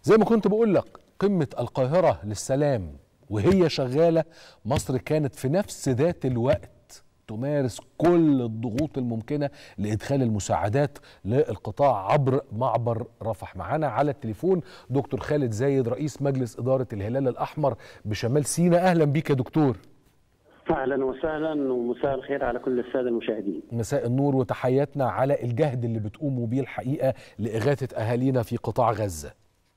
زي ما كنت بقول لك قمة القاهرة للسلام وهي شغالة مصر كانت في نفس ذات الوقت تمارس كل الضغوط الممكنة لإدخال المساعدات للقطاع عبر معبر رفح معانا على التليفون دكتور خالد زايد رئيس مجلس إدارة الهلال الأحمر بشمال سيناء أهلا بيك يا دكتور اهلا وسهلا ومساء الخير على كل الساده المشاهدين. مساء النور وتحياتنا على الجهد اللي بتقوموا بيه الحقيقه لاغاثه اهالينا في قطاع غزه.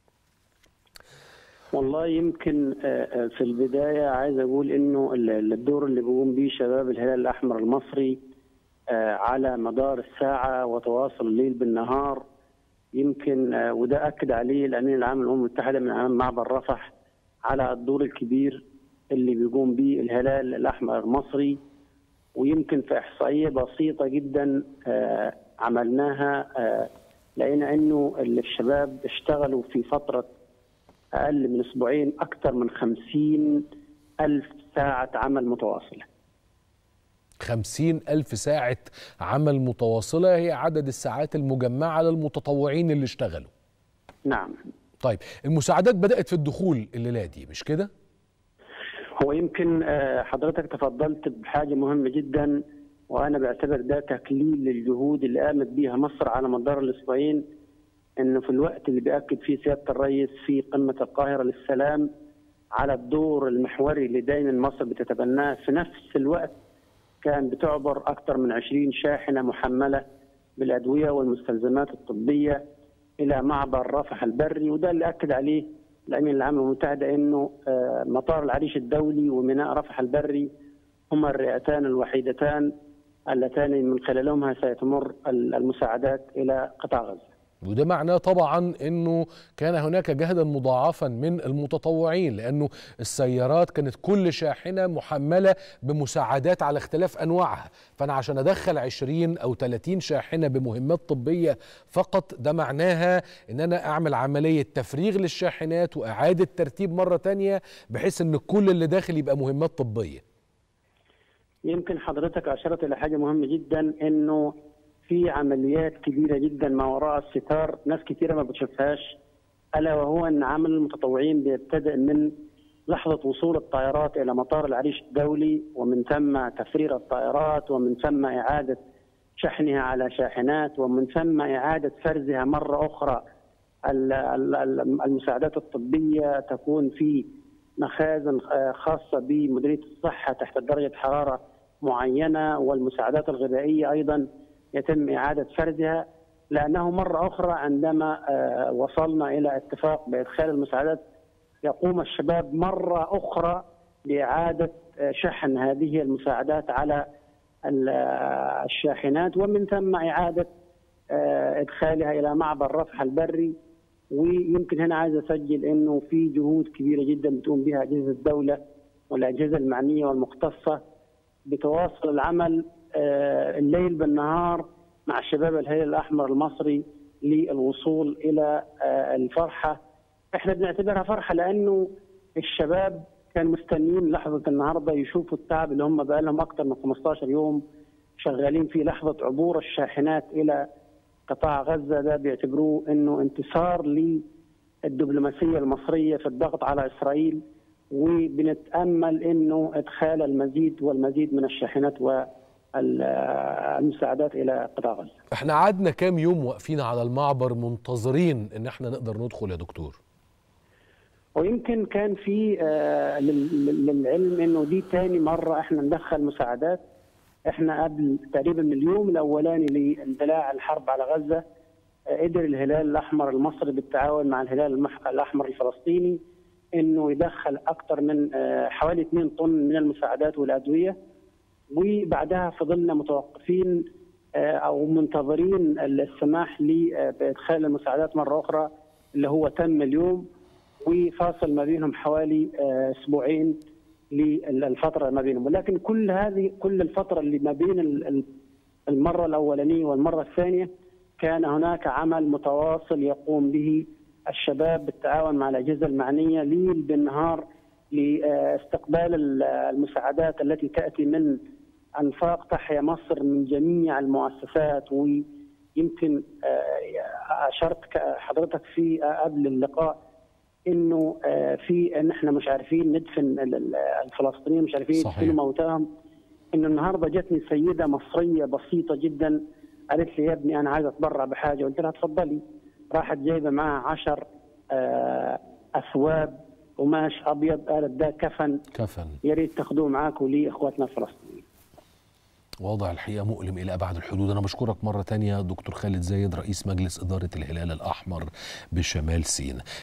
والله يمكن في البدايه عايز اقول انه الدور اللي بيقوم به شباب الهلال الاحمر المصري على مدار الساعه وتواصل الليل بالنهار يمكن وده اكد عليه الامين العام للامم المتحده من امام معبر رفح على الدور الكبير اللي بيقوم به الهلال الاحمر المصري ويمكن في احصائيه بسيطه جدا عملناها لقينا انه الشباب اشتغلوا في فتره اقل من اسبوعين اكثر من خمسين الف ساعه عمل متواصله خمسين ألف ساعة عمل متواصلة هي عدد الساعات المجمعة للمتطوعين اللي اشتغلوا نعم طيب المساعدات بدأت في الدخول الليلة دي مش كده؟ هو يمكن حضرتك تفضلت بحاجه مهمه جدا وانا بعتبر ده تكليل للجهود اللي قامت بها مصر على مدار الاسبوعين انه في الوقت اللي بياكد فيه سياده الرئيس في قمه القاهره للسلام على الدور المحوري اللي دايما مصر بتتبناه في نفس الوقت كان بتعبر اكثر من 20 شاحنه محمله بالادويه والمستلزمات الطبيه الى معبر رفح البري وده اللي اكد عليه الامين العام للامم المتحده انه مطار العريش الدولي وميناء رفح البري هما الرئتان الوحيدتان اللتان من خلالهما سيتمر المساعدات الى قطاع غزه. وده معناه طبعا انه كان هناك جهدا مضاعفا من المتطوعين لانه السيارات كانت كل شاحنه محمله بمساعدات على اختلاف انواعها فانا عشان ادخل 20 او 30 شاحنه بمهمات طبيه فقط ده معناها ان انا اعمل عمليه تفريغ للشاحنات واعاده ترتيب مره تانية بحيث ان كل اللي داخل يبقى مهمات طبيه يمكن حضرتك اشرت الى حاجه مهمه جدا انه في عمليات كبيره جدا ما وراء الستار ناس كثيره ما بتشوفهاش الا وهو ان عمل المتطوعين بيبتدئ من لحظه وصول الطائرات الى مطار العريش الدولي ومن ثم تفريغ الطائرات ومن ثم اعاده شحنها على شاحنات ومن ثم اعاده فرزها مره اخرى المساعدات الطبيه تكون في مخازن خاصه بمديريه الصحه تحت درجه حراره معينه والمساعدات الغذائيه ايضا يتم إعادة فرزها لأنه مرة أخرى عندما وصلنا إلى اتفاق بإدخال المساعدات يقوم الشباب مرة أخرى بإعادة شحن هذه المساعدات على الشاحنات ومن ثم إعادة إدخالها إلى معبر رفح البري ويمكن هنا عايز أسجل أنه في جهود كبيرة جدا بتقوم بها أجهزة الدولة والأجهزة المعنية والمختصة بتواصل العمل الليل بالنهار مع شباب الهلال الاحمر المصري للوصول الى الفرحه احنا بنعتبرها فرحه لانه الشباب كانوا مستنيين لحظه النهارده يشوفوا التعب اللي هم بقى لهم اكثر من 15 يوم شغالين في لحظه عبور الشاحنات الى قطاع غزه ده بيعتبروه انه انتصار للدبلوماسيه المصريه في الضغط على اسرائيل وبنتامل انه ادخال المزيد والمزيد من الشاحنات و المساعدات الى قطاع غزه. احنا قعدنا كام يوم واقفين على المعبر منتظرين ان احنا نقدر ندخل يا دكتور؟ ويمكن كان في آه للعلم انه دي ثاني مره احنا ندخل مساعدات احنا قبل تقريبا من اليوم الاولاني لاندلاع الحرب على غزه آه قدر الهلال الاحمر المصري بالتعاون مع الهلال الاحمر الفلسطيني انه يدخل اكثر من آه حوالي 2 طن من المساعدات والادويه وبعدها فضلنا متوقفين او منتظرين السماح لي بادخال المساعدات مره اخرى اللي هو تم اليوم وفاصل ما بينهم حوالي اسبوعين للفتره ما بينهم ولكن كل هذه كل الفتره اللي ما بين المره الاولانيه والمره الثانيه كان هناك عمل متواصل يقوم به الشباب بالتعاون مع الاجهزه المعنيه ليل بالنهار لاستقبال المساعدات التي تاتي من انفاق تحيا مصر من جميع المؤسسات ويمكن اشرت حضرتك في قبل اللقاء انه آه، في ان احنا مش عارفين ندفن ال- ال- الفلسطينيين مش عارفين صحيح. يدفنوا موتاهم انه النهارده جتني سيده مصريه بسيطه جدا قالت لي يا ابني انا عايزه اتبرع بحاجه قلت لها اتفضلي راحت جايبه معاها عشر آه، اثواب قماش ابيض قالت ده كفن كفن يا ريت تاخذوه معاكم لاخواتنا الفلسطينيين وضع الحقيقة مؤلم إلى أبعد الحدود أنا بشكرك مرة تانية دكتور خالد زايد رئيس مجلس إدارة الهلال الأحمر بشمال سين